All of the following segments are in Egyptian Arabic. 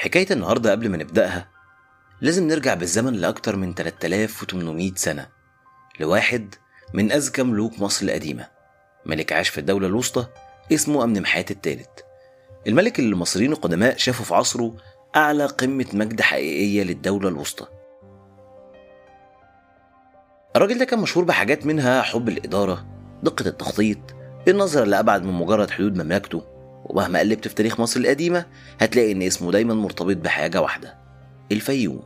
حكاية النهاردة قبل ما نبدأها لازم نرجع بالزمن لأكتر من 3800 سنة لواحد من أذكى ملوك مصر القديمة ملك عاش في الدولة الوسطى اسمه أمنمحات الثالث الملك اللي المصريين القدماء شافوا في عصره أعلى قمة مجد حقيقية للدولة الوسطى الراجل ده كان مشهور بحاجات منها حب الإدارة دقة التخطيط النظر لأبعد من مجرد حدود مملكته ومهما قلبت في تاريخ مصر القديمة هتلاقي إن اسمه دايما مرتبط بحاجة واحدة الفيوم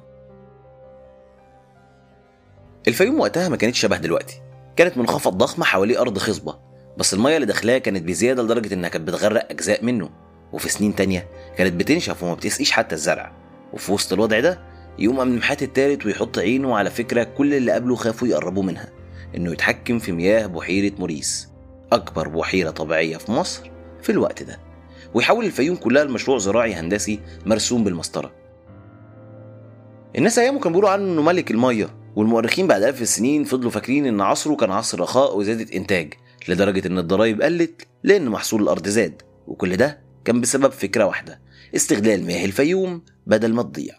الفيوم وقتها ما كانتش شبه دلوقتي كانت منخفض ضخمة حواليه أرض خصبة بس المية اللي داخلها كانت بزيادة لدرجة إنها كانت بتغرق أجزاء منه وفي سنين تانية كانت بتنشف وما بتسقيش حتى الزرع وفي وسط الوضع ده يقوم أمن محات التالت ويحط عينه على فكرة كل اللي قبله خافوا يقربوا منها إنه يتحكم في مياه بحيرة موريس أكبر بحيرة طبيعية في مصر في الوقت ده ويحول الفيوم كلها لمشروع زراعي هندسي مرسوم بالمسطرة الناس أيامه كانوا بيقولوا عنه إنه ملك المية والمؤرخين بعد آلاف السنين فضلوا فاكرين إن عصره كان عصر رخاء وزيادة إنتاج لدرجة إن الضرايب قلت لأن محصول الأرض زاد وكل ده كان بسبب فكرة واحدة استغلال مياه الفيوم بدل ما تضيع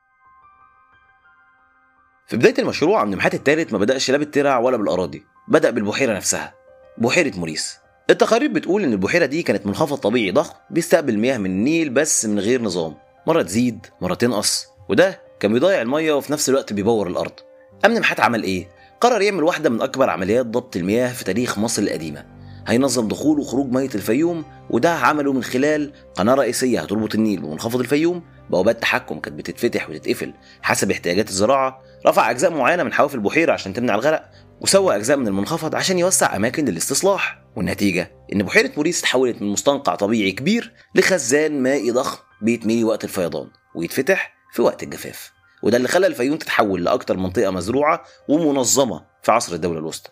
في بداية المشروع عم نمحات التالت ما بدأش لا بالترع ولا بالأراضي بدأ بالبحيرة نفسها بحيرة موريس التقارير بتقول إن البحيرة دي كانت منخفض طبيعي ضخم بيستقبل مياه من النيل بس من غير نظام مرة تزيد مرة تنقص وده كان بيضيع المية وفي نفس الوقت بيبور الأرض أمن محات عمل إيه؟ قرر يعمل واحدة من أكبر عمليات ضبط المياه في تاريخ مصر القديمة هينظم دخول وخروج مية الفيوم وده عمله من خلال قناة رئيسية هتربط النيل بمنخفض الفيوم بوابات تحكم كانت بتتفتح وتتقفل حسب احتياجات الزراعة رفع أجزاء معينة من حواف البحيرة عشان تمنع الغرق وسوى أجزاء من المنخفض عشان يوسع أماكن للاستصلاح والنتيجة إن بحيرة موريس تحولت من مستنقع طبيعي كبير لخزان مائي ضخم بيتملي وقت الفيضان ويتفتح في وقت الجفاف وده اللي خلى الفيوم تتحول لأكتر منطقة مزروعة ومنظمة في عصر الدولة الوسطى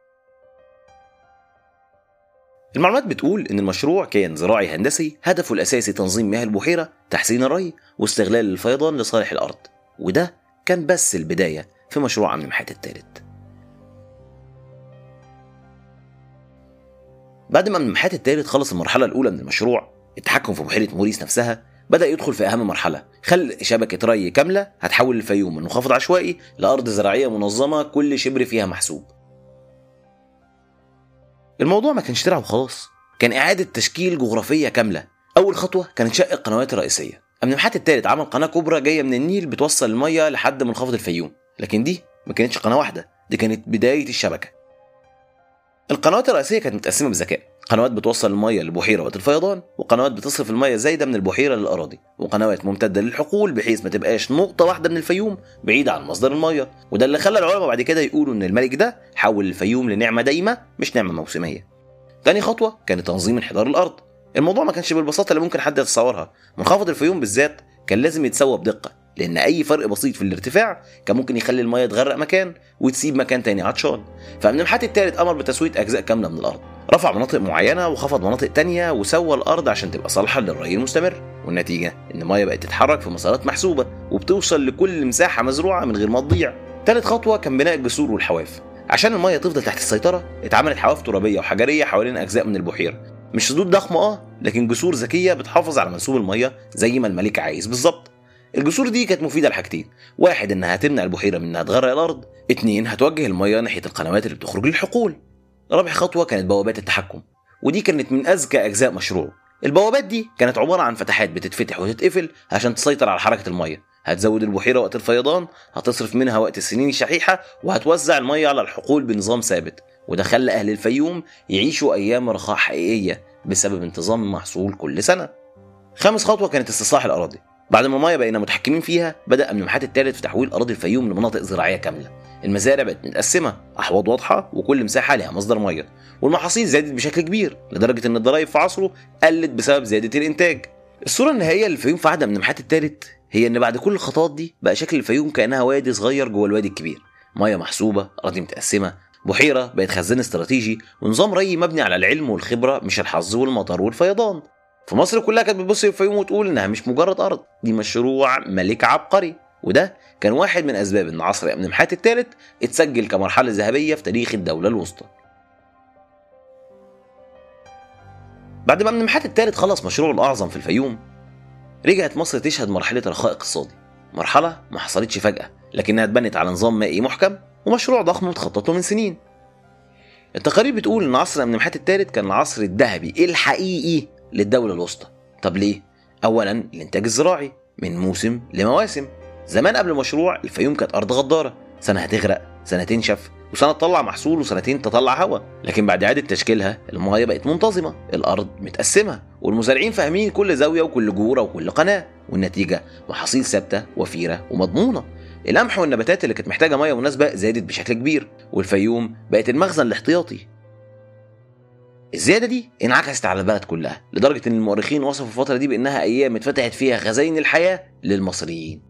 المعلومات بتقول إن المشروع كان زراعي هندسي هدفه الأساسي تنظيم مياه البحيرة تحسين الري واستغلال الفيضان لصالح الأرض وده كان بس البداية في مشروع عم محات الثالث بعد ما محات الثالث خلص المرحلة الأولى من المشروع التحكم في بحيرة موريس نفسها بدأ يدخل في أهم مرحلة خلق شبكة ري كاملة هتحول الفيوم من منخفض عشوائي لأرض زراعية منظمة كل شبر فيها محسوب الموضوع ما كانش ترع وخلاص كان إعادة تشكيل جغرافية كاملة أول خطوة كانت شق القنوات الرئيسية أمن محات الثالث عمل قناة كبرى جاية من النيل بتوصل المية لحد منخفض الفيوم لكن دي ما كانتش قناة واحدة دي كانت بداية الشبكة القنوات الرئيسية كانت متقسمة بذكاء قنوات بتوصل المية للبحيرة وقت الفيضان وقنوات بتصرف المية الزايدة من البحيرة للأراضي وقنوات ممتدة للحقول بحيث ما تبقاش نقطة واحدة من الفيوم بعيدة عن مصدر المية وده اللي خلى العلماء بعد كده يقولوا إن الملك ده حول الفيوم لنعمة دايمة مش نعمة موسمية تاني خطوة كانت تنظيم انحدار الأرض الموضوع ما كانش بالبساطة اللي ممكن حد يتصورها منخفض الفيوم بالذات كان لازم يتسوى بدقة لأن أي فرق بسيط في الارتفاع كان ممكن يخلي المية تغرق مكان وتسيب مكان تاني عطشان فمن الحات التالت أمر بتسوية أجزاء كاملة من الأرض رفع مناطق معينة وخفض مناطق تانية وسوى الأرض عشان تبقى صالحة للري المستمر والنتيجة إن المية بقت تتحرك في مسارات محسوبة وبتوصل لكل مساحة مزروعة من غير ما تضيع تالت خطوة كان بناء الجسور والحواف عشان المية تفضل تحت السيطرة اتعملت حواف ترابية وحجرية حوالين أجزاء من البحيرة مش سدود ضخمة اه لكن جسور ذكية بتحافظ على منسوب المية زي ما الملك عايز بالظبط الجسور دي كانت مفيدة لحاجتين واحد انها هتمنع البحيرة من انها تغرق الارض اتنين هتوجه المية ناحية القنوات اللي بتخرج للحقول رابع خطوة كانت بوابات التحكم ودي كانت من اذكى اجزاء مشروعه البوابات دي كانت عبارة عن فتحات بتتفتح وتتقفل عشان تسيطر على حركة المية هتزود البحيرة وقت الفيضان هتصرف منها وقت السنين الشحيحة وهتوزع المية على الحقول بنظام ثابت وده خلى أهل الفيوم يعيشوا أيام رخاء حقيقية بسبب انتظام المحصول كل سنة خامس خطوة كانت استصلاح الأراضي بعد ما المية بقينا متحكمين فيها بدأ أمن محات الثالث في تحويل أراضي الفيوم لمناطق زراعية كاملة المزارع بقت متقسمة أحواض واضحة وكل مساحة لها مصدر مية والمحاصيل زادت بشكل كبير لدرجة إن الضرايب في عصره قلت بسبب زيادة الإنتاج الصورة النهائية للفيوم في عهد أمن محات الثالث هي إن بعد كل الخطوات دي بقى شكل الفيوم كأنها وادي صغير جوه الوادي الكبير مية محسوبة أراضي متقسمة بحيرة بقت خزان استراتيجي ونظام ري مبني على العلم والخبرة مش الحظ والمطر والفيضان في مصر كلها كانت بتبص للفيوم وتقول انها مش مجرد ارض دي مشروع ملك عبقري وده كان واحد من اسباب ان عصر امن محات الثالث اتسجل كمرحله ذهبيه في تاريخ الدوله الوسطى بعد ما امن محات الثالث خلص مشروعه الاعظم في الفيوم رجعت مصر تشهد مرحله رخاء اقتصادي مرحله ما حصلتش فجاه لكنها اتبنت على نظام مائي محكم ومشروع ضخم متخطط له من سنين التقارير بتقول ان عصر امنمحات الثالث كان العصر الذهبي الحقيقي للدوله الوسطى طب ليه اولا الانتاج الزراعي من موسم لمواسم زمان قبل المشروع الفيوم كانت ارض غداره سنه هتغرق سنه تنشف وسنه تطلع محصول وسنتين تطلع هواء لكن بعد اعاده تشكيلها المايه بقت منتظمه الارض متقسمه والمزارعين فاهمين كل زاويه وكل جوره وكل قناه والنتيجه محاصيل ثابته وفيره ومضمونه القمح والنباتات اللي كانت محتاجه ميه مناسبه زادت بشكل كبير والفيوم بقت المخزن الاحتياطي الزياده دي انعكست على البلد كلها لدرجه ان المؤرخين وصفوا الفتره دي بانها ايام اتفتحت فيها خزاين الحياه للمصريين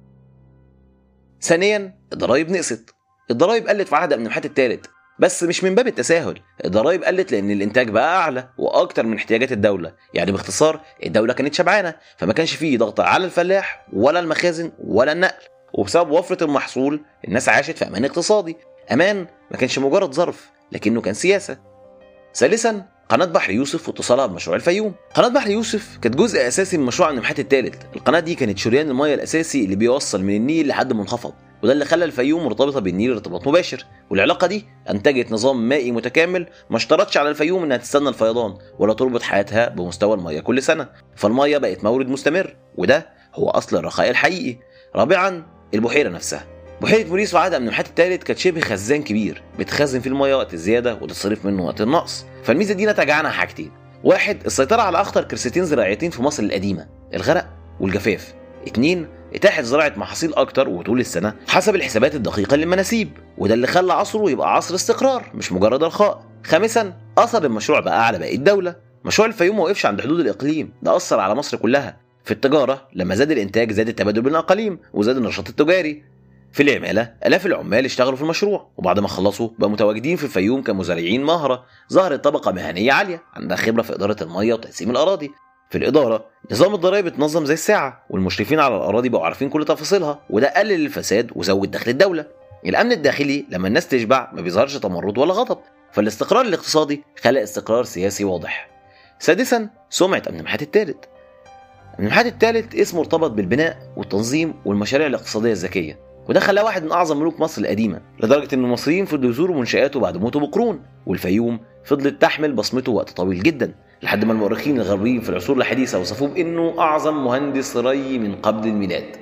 ثانيا الضرايب نقصت الضرايب قلت في عهد امنمحات الثالث بس مش من باب التساهل الضرايب قلت لان الانتاج بقى اعلى واكتر من احتياجات الدوله يعني باختصار الدوله كانت شبعانه فما كانش فيه ضغط على الفلاح ولا المخازن ولا النقل وبسبب وفره المحصول الناس عاشت في امان اقتصادي امان ما كانش مجرد ظرف لكنه كان سياسه ثالثا قناة بحر يوسف واتصالها بمشروع الفيوم. قناة بحر يوسف كانت جزء أساسي من مشروع النمحات الثالث، القناة دي كانت شريان المياه الأساسي اللي بيوصل من النيل لحد منخفض، وده اللي خلى الفيوم مرتبطة بالنيل ارتباط مباشر، والعلاقة دي أنتجت نظام مائي متكامل ما اشترطش على الفيوم إنها تستنى الفيضان ولا تربط حياتها بمستوى المياه كل سنة، فالمياه بقت مورد مستمر، وده هو أصل الرخاء الحقيقي. رابعا البحيرة نفسها. بحيرة موريس في عهد أمنمحات الثالث كانت شبه خزان كبير بتخزن فيه المياه وقت الزيادة وتصرف منه وقت النقص فالميزة دي نتج عنها حاجتين واحد السيطرة على أخطر كرستين زراعيتين في مصر القديمة الغرق والجفاف اتنين إتاحة زراعة محاصيل أكتر وطول السنة حسب الحسابات الدقيقة للمناسيب وده اللي خلى عصره يبقى عصر استقرار مش مجرد رخاء خامسا أثر المشروع بقى على باقي الدولة مشروع الفيوم ما وقفش عند حدود الإقليم ده أثر على مصر كلها في التجارة لما زاد الإنتاج زاد التبادل بين الأقاليم وزاد النشاط التجاري في العمالة آلاف العمال اشتغلوا في المشروع وبعد ما خلصوا بقوا متواجدين في الفيوم كمزارعين مهرة ظهرت طبقة مهنية عالية عندها خبرة في إدارة المية وتقسيم الأراضي في الإدارة نظام الضرائب اتنظم زي الساعة والمشرفين على الأراضي بقوا عارفين كل تفاصيلها وده قلل الفساد وزود دخل الدولة الأمن الداخلي لما الناس تشبع ما بيظهرش تمرد ولا غضب فالاستقرار الاقتصادي خلق استقرار سياسي واضح سادسا سمعة أمنمحات الثالث أمنمحات الثالث اسمه ارتبط بالبناء والتنظيم والمشاريع الاقتصادية الذكية وده خلاه واحد من اعظم ملوك مصر القديمه لدرجه ان المصريين فضلوا يزوروا منشاته بعد موته بقرون والفيوم فضلت تحمل بصمته وقت طويل جدا لحد ما المؤرخين الغربيين في العصور الحديثه وصفوه بانه اعظم مهندس ري من قبل الميلاد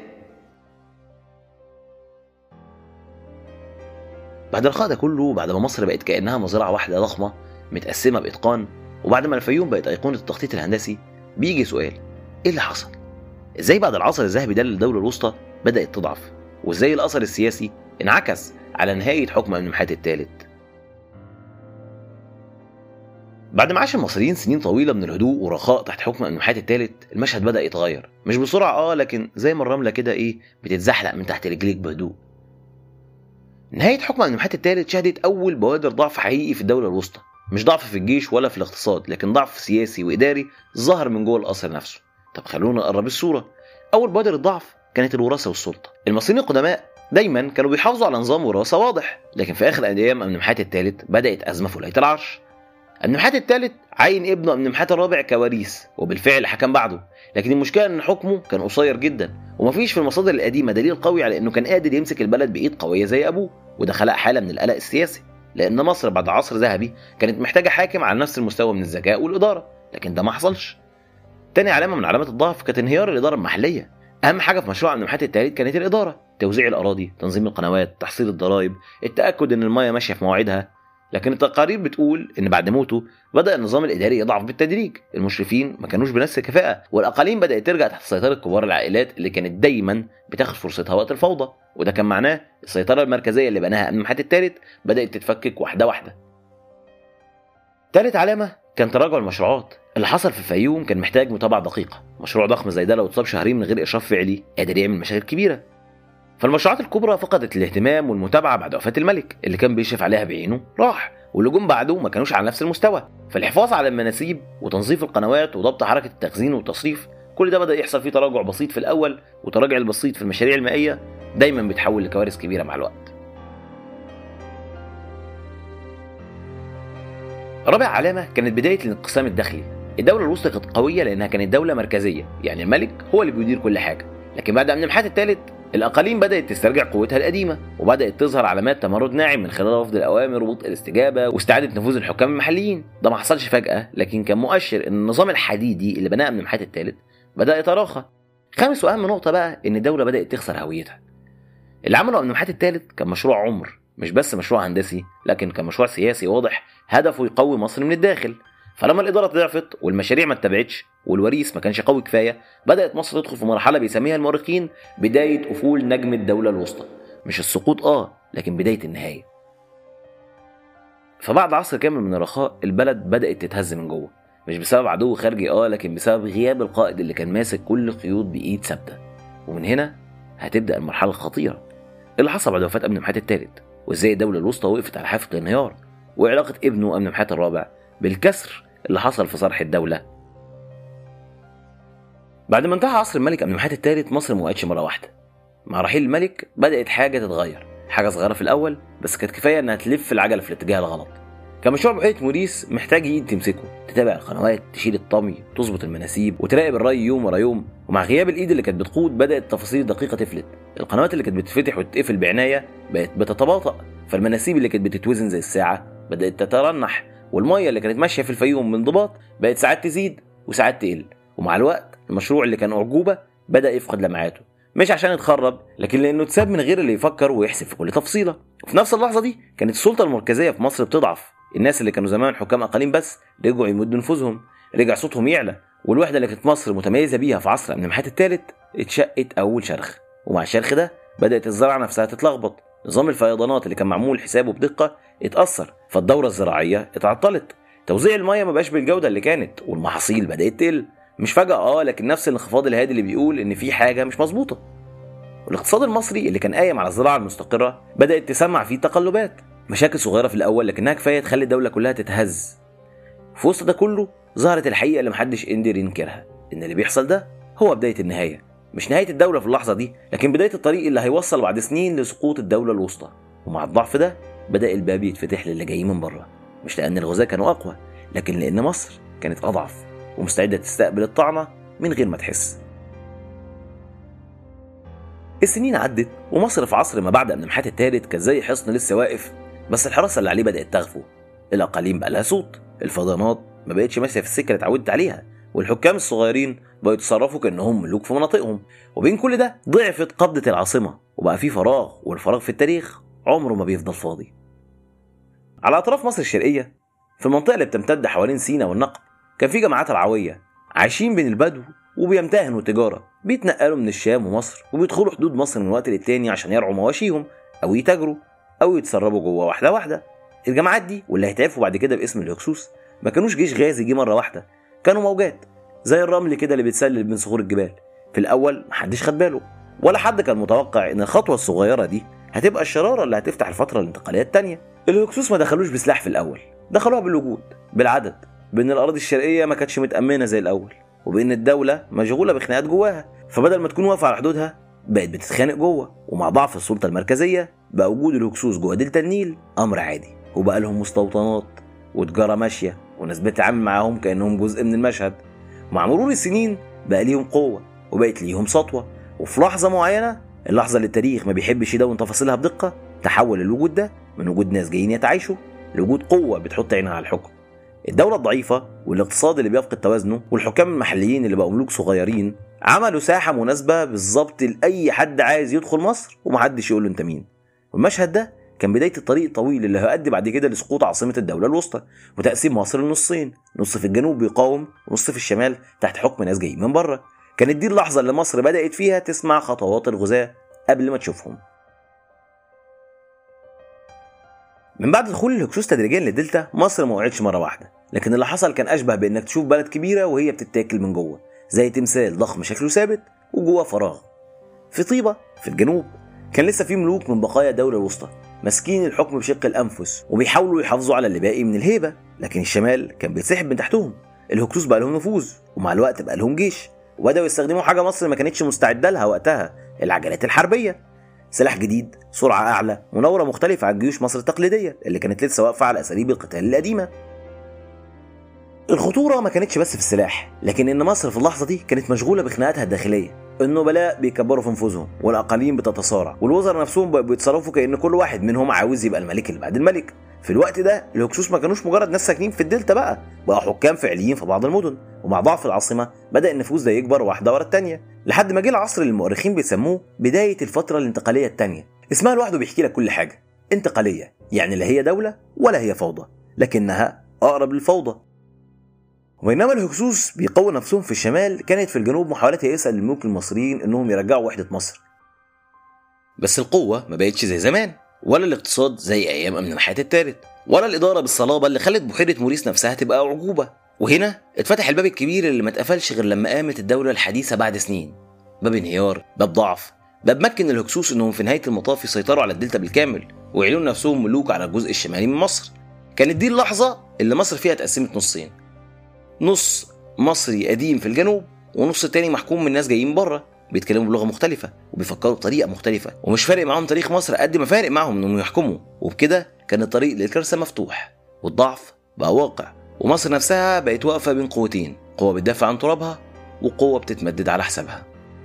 بعد الرخاء ده كله بعد ما مصر بقت كانها مزرعه واحده ضخمه متقسمه باتقان وبعد ما الفيوم بقت ايقونه التخطيط الهندسي بيجي سؤال ايه اللي حصل ازاي بعد العصر الذهبي ده للدوله الوسطى بدات تضعف وازاي الاثر السياسي انعكس على نهايه حكم امنمحات الثالث بعد ما عاش المصريين سنين طويله من الهدوء ورخاء تحت حكم امنمحات الثالث المشهد بدا يتغير مش بسرعه اه لكن زي ما الرمله كده ايه بتتزحلق من تحت رجليك بهدوء نهايه حكم امنمحات الثالث شهدت اول بوادر ضعف حقيقي في الدوله الوسطى مش ضعف في الجيش ولا في الاقتصاد لكن ضعف سياسي واداري ظهر من جوه القصر نفسه طب خلونا نقرب الصوره اول بوادر الضعف كانت الوراثه والسلطه المصريين القدماء دايما كانوا بيحافظوا على نظام وراثه واضح لكن في اخر ايام امنمحات الثالث بدات ازمه في ولايه العرش امنمحات الثالث عين ابنه امنمحات الرابع كوريث وبالفعل حكم بعده لكن المشكله ان حكمه كان قصير جدا ومفيش في المصادر القديمه دليل قوي على انه كان قادر يمسك البلد بايد قويه زي ابوه وده خلق حاله من القلق السياسي لان مصر بعد عصر ذهبي كانت محتاجه حاكم على نفس المستوى من الذكاء والاداره لكن ده ما حصلش تاني علامه من علامات الضعف كانت انهيار الاداره المحليه اهم حاجه في مشروع امنمحات الثالث كانت الاداره توزيع الاراضي تنظيم القنوات تحصيل الضرائب التاكد ان المياه ماشيه في مواعيدها لكن التقارير بتقول ان بعد موته بدا النظام الاداري يضعف بالتدريج المشرفين ما كانوش بنفس الكفاءه والاقاليم بدات ترجع تحت سيطره كبار العائلات اللي كانت دايما بتاخد فرصتها وقت الفوضى وده كان معناه السيطره المركزيه اللي بناها امنمحات الثالث بدات تتفكك واحده واحده ثالث علامه كان تراجع المشروعات اللي حصل في الفيوم كان محتاج متابعه دقيقه مشروع ضخم زي ده لو اتصاب شهرين من غير اشراف فعلي قادر يعمل مشاكل كبيره فالمشروعات الكبرى فقدت الاهتمام والمتابعه بعد وفاه الملك اللي كان بيشرف عليها بعينه راح واللي جم بعده ما كانوش على نفس المستوى فالحفاظ على المناسيب وتنظيف القنوات وضبط حركه التخزين والتصريف كل ده بدا يحصل فيه تراجع بسيط في الاول وتراجع البسيط في المشاريع المائيه دايما بيتحول لكوارث كبيره مع الوقت رابع علامة كانت بداية الانقسام الداخلي الدوله الوسطى كانت قويه لانها كانت دوله مركزيه يعني الملك هو اللي بيدير كل حاجه لكن بعد امنمحات الثالث الأقاليم بدأت تسترجع قوتها القديمة وبدأت تظهر علامات تمرد ناعم من خلال رفض الأوامر وبطء الاستجابة واستعادة نفوذ الحكام المحليين ده ما حصلش فجأة لكن كان مؤشر إن النظام الحديدي اللي بناه أمنمحات الثالث بدأ يتراخى خامس وأهم نقطة بقى إن الدولة بدأت تخسر هويتها اللي عمله أمنمحات الثالث كان مشروع عمر مش بس مشروع هندسي لكن كان مشروع سياسي واضح هدفه يقوي مصر من الداخل فلما الإدارة ضعفت والمشاريع ما اتبعتش والوريث ما كانش قوي كفاية بدأت مصر تدخل في مرحلة بيسميها المؤرخين بداية أفول نجم الدولة الوسطى مش السقوط آه لكن بداية النهاية فبعد عصر كامل من الرخاء البلد بدأت تتهز من جوه مش بسبب عدو خارجي اه لكن بسبب غياب القائد اللي كان ماسك كل قيود بإيد ثابتة ومن هنا هتبدأ المرحلة الخطيرة اللي حصل بعد وفاة أمن محات الثالث وازاي الدولة الوسطى وقفت على حافة الانهيار وعلاقة ابنه أمن محات الرابع بالكسر اللي حصل في صرح الدولة بعد ما انتهى عصر الملك أمنمحات الثالث مصر ما وقعتش مرة واحدة مع رحيل الملك بدأت حاجة تتغير حاجة صغيرة في الأول بس كانت كفاية إنها تلف العجلة في الاتجاه الغلط كان مشروع بقية موريس محتاج ايد تمسكه تتابع القنوات تشيل الطمي تظبط المناسيب وتراقب الري يوم ورا يوم ومع غياب الايد اللي كانت بتقود بدات التفاصيل الدقيقه تفلت القنوات اللي كانت بتتفتح وتتقفل بعنايه بقت بتتباطأ فالمناسيب اللي كانت بتتوزن زي الساعه بدات تترنح والميه اللي كانت ماشيه في الفيوم بانضباط بقت ساعات تزيد وساعات تقل ومع الوقت المشروع اللي كان اعجوبه بدا يفقد لمعاته مش عشان اتخرب لكن لانه اتساب من غير اللي يفكر ويحسب في كل تفصيله وفي نفس اللحظه دي كانت السلطه المركزيه في مصر بتضعف الناس اللي كانوا زمان حكام اقاليم بس رجعوا يمدوا نفوذهم رجع صوتهم يعلى والوحده اللي كانت مصر متميزه بيها في عصر امن الثالث اتشقت اول شرخ ومع الشرخ ده بدات الزراعه نفسها تتلخبط نظام الفيضانات اللي كان معمول حسابه بدقه اتاثر فالدوره الزراعيه اتعطلت توزيع الميه ما بقاش بالجوده اللي كانت والمحاصيل بدات تقل مش فجاه اه لكن نفس الانخفاض الهادي اللي بيقول ان في حاجه مش مظبوطه والاقتصاد المصري اللي كان قايم على الزراعه المستقره بدات تسمع فيه تقلبات مشاكل صغيره في الاول لكنها كفايه تخلي الدوله كلها تتهز في وسط ده كله ظهرت الحقيقه اللي محدش قدر ينكرها ان اللي بيحصل ده هو بدايه النهايه مش نهايه الدوله في اللحظه دي لكن بدايه الطريق اللي هيوصل بعد سنين لسقوط الدوله الوسطى ومع الضعف ده بدا الباب يتفتح للي جاي من بره مش لان الغزاة كانوا اقوى لكن لان مصر كانت اضعف ومستعده تستقبل الطعنه من غير ما تحس السنين عدت ومصر في عصر ما بعد امنمحات الثالث كان زي حصن لسه واقف بس الحراسه اللي عليه بدات تغفو الاقاليم بقى لها صوت الفيضانات ما بقتش ماشيه في السكه اللي اتعودت عليها والحكام الصغيرين بقوا يتصرفوا كانهم ملوك في مناطقهم وبين كل ده ضعفت قبضه العاصمه وبقى في فراغ والفراغ في التاريخ عمره ما بيفضل فاضي على اطراف مصر الشرقيه في المنطقه اللي بتمتد حوالين سينا والنقب كان في جماعات العويه عايشين بين البدو وبيمتهنوا التجاره بيتنقلوا من الشام ومصر وبيدخلوا حدود مصر من وقت للتاني عشان يرعوا مواشيهم او يتاجروا او يتسربوا جوه واحده واحده الجماعات دي واللي هيتعرفوا بعد كده باسم الهكسوس ما كانوش جيش غازي جه مره واحده كانوا موجات زي الرمل كده اللي بيتسلل من صخور الجبال في الاول محدش خد باله ولا حد كان متوقع ان الخطوه الصغيره دي هتبقى الشراره اللي هتفتح الفتره الانتقاليه الثانيه الهكسوس ما دخلوش بسلاح في الاول دخلوها بالوجود بالعدد بان الاراضي الشرقيه ما كانتش متامنه زي الاول وبان الدوله مشغوله بخناقات جواها فبدل ما تكون واقفه على حدودها بقت بتتخانق جوه ومع ضعف السلطه المركزيه بقى وجود الهكسوس جوه دلتا النيل امر عادي وبقى لهم مستوطنات وتجاره ماشيه وناس بتتعامل معاهم كانهم جزء من المشهد مع مرور السنين بقى ليهم قوه وبقت ليهم سطوه وفي لحظه معينه اللحظه اللي التاريخ ما بيحبش يدون تفاصيلها بدقه تحول الوجود ده من وجود ناس جايين يتعايشوا لوجود قوه بتحط عينها على الحكم الدولة الضعيفة والاقتصاد اللي بيفقد توازنه والحكام المحليين اللي بقوا ملوك صغيرين عملوا ساحة مناسبة بالظبط لأي حد عايز يدخل مصر ومحدش يقول له أنت مين والمشهد ده كان بداية الطريق الطويل اللي هيؤدي بعد كده لسقوط عاصمة الدولة الوسطى وتقسيم مصر لنصين نص في الجنوب بيقاوم ونص في الشمال تحت حكم ناس جايين من بره كانت دي اللحظة اللي مصر بدأت فيها تسمع خطوات الغزاة قبل ما تشوفهم من بعد دخول الهكسوس تدريجيا للدلتا مصر ما وقعتش مره واحده لكن اللي حصل كان اشبه بانك تشوف بلد كبيره وهي بتتاكل من جوه زي تمثال ضخم شكله ثابت وجواه فراغ في طيبه في الجنوب كان لسه في ملوك من بقايا الدوله الوسطى ماسكين الحكم بشق الانفس وبيحاولوا يحافظوا على اللي باقي من الهيبه لكن الشمال كان بيتسحب من تحتهم الهكسوس بقى لهم نفوذ ومع الوقت بقى لهم جيش وبداوا يستخدموا حاجه مصر ما كانتش مستعده لها وقتها العجلات الحربيه سلاح جديد سرعة أعلى مناورة مختلفة عن جيوش مصر التقليدية اللي كانت لسه واقفة على أساليب القتال القديمة الخطوره ما كانتش بس في السلاح لكن ان مصر في اللحظه دي كانت مشغوله بخناقاتها الداخليه النبلاء بيكبروا في نفوذهم والاقاليم بتتصارع والوزراء نفسهم بقوا بيتصرفوا كان كل واحد منهم عاوز يبقى الملك اللي بعد الملك في الوقت ده الهكسوس ما كانوش مجرد ناس ساكنين في الدلتا بقى بقى حكام فعليين في بعض المدن ومع ضعف العاصمه بدا النفوذ ده يكبر واحده ورا الثانيه لحد ما جه العصر اللي المؤرخين بيسموه بدايه الفتره الانتقاليه الثانيه اسمها لوحده بيحكي لك كل حاجه انتقاليه يعني لا هي دوله ولا هي فوضى لكنها اقرب للفوضى وبينما الهكسوس بيقووا نفسهم في الشمال كانت في الجنوب محاولات يائسة للملوك المصريين انهم يرجعوا وحدة مصر بس القوة ما بقتش زي زمان ولا الاقتصاد زي ايام امن الحياة الثالث ولا الادارة بالصلابة اللي خلت بحيرة موريس نفسها تبقى اعجوبة وهنا اتفتح الباب الكبير اللي ما اتقفلش غير لما قامت الدولة الحديثة بعد سنين باب انهيار باب ضعف باب مكن الهكسوس انهم في نهاية المطاف يسيطروا على الدلتا بالكامل ويعلنوا نفسهم ملوك على الجزء الشمالي من مصر كانت دي اللحظة اللي مصر فيها اتقسمت نصين نص مصري قديم في الجنوب ونص تاني محكوم من ناس جايين بره بيتكلموا بلغه مختلفه وبيفكروا بطريقه مختلفه ومش فارق معاهم تاريخ مصر قد ما فارق معاهم انهم يحكموا وبكده كان الطريق للكارثه مفتوح والضعف بقى واقع ومصر نفسها بقت واقفه بين قوتين قوه بتدافع عن ترابها وقوه بتتمدد على حسابها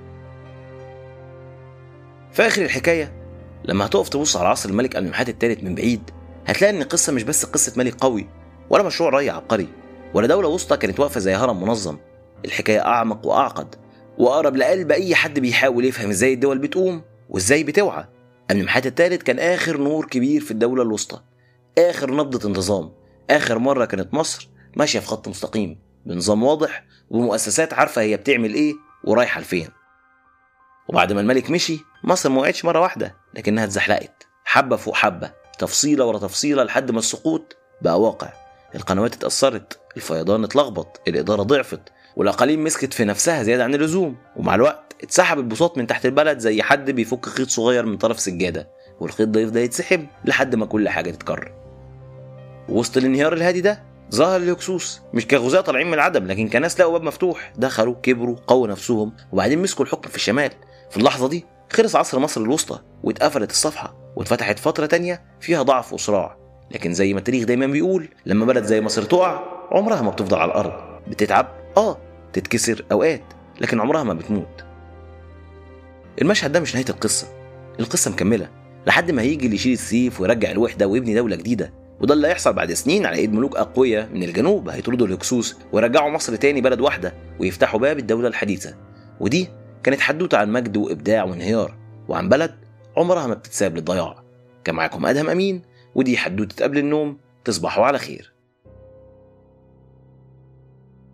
في اخر الحكايه لما هتقف تبص على عصر الملك المحات الثالث من بعيد هتلاقي ان القصه مش بس قصه ملك قوي ولا مشروع ري عبقري ولا دولة وسطى كانت واقفة زي هرم منظم الحكاية أعمق وأعقد وأقرب لقلب أي حد بيحاول يفهم إزاي الدول بتقوم وإزاي بتوعى أمن محات الثالث كان آخر نور كبير في الدولة الوسطى آخر نبضة انتظام آخر مرة كانت مصر ماشية في خط مستقيم بنظام واضح ومؤسسات عارفة هي بتعمل إيه ورايحة لفين وبعد ما الملك مشي مصر ما وقعتش مرة واحدة لكنها اتزحلقت حبة فوق حبة تفصيلة ورا تفصيلة لحد ما السقوط بقى واقع القنوات اتأثرت الفيضان اتلخبط الإدارة ضعفت والأقاليم مسكت في نفسها زيادة عن اللزوم ومع الوقت اتسحب البساط من تحت البلد زي حد بيفك خيط صغير من طرف سجادة والخيط ده يفضل يتسحب لحد ما كل حاجة تتكرر وسط الانهيار الهادي ده ظهر الهكسوس مش كغزاة طالعين من العدم لكن كناس لقوا باب مفتوح دخلوا كبروا قووا نفسهم وبعدين مسكوا الحكم في الشمال في اللحظة دي خلص عصر مصر الوسطى واتقفلت الصفحة واتفتحت فترة تانية فيها ضعف وصراع لكن زي ما التاريخ دايما بيقول لما بلد زي مصر تقع عمرها ما بتفضل على الارض بتتعب اه تتكسر اوقات لكن عمرها ما بتموت المشهد ده مش نهايه القصه القصه مكمله لحد ما هيجي اللي يشيل السيف ويرجع الوحده ويبني دوله جديده وده اللي هيحصل بعد سنين على ايد ملوك اقوياء من الجنوب هيطردوا الهكسوس ويرجعوا مصر تاني بلد واحده ويفتحوا باب الدوله الحديثه ودي كانت حدوته عن مجد وابداع وانهيار وعن بلد عمرها ما بتتساب للضياع كان معاكم ادهم امين ودي حدوته قبل النوم تصبحوا على خير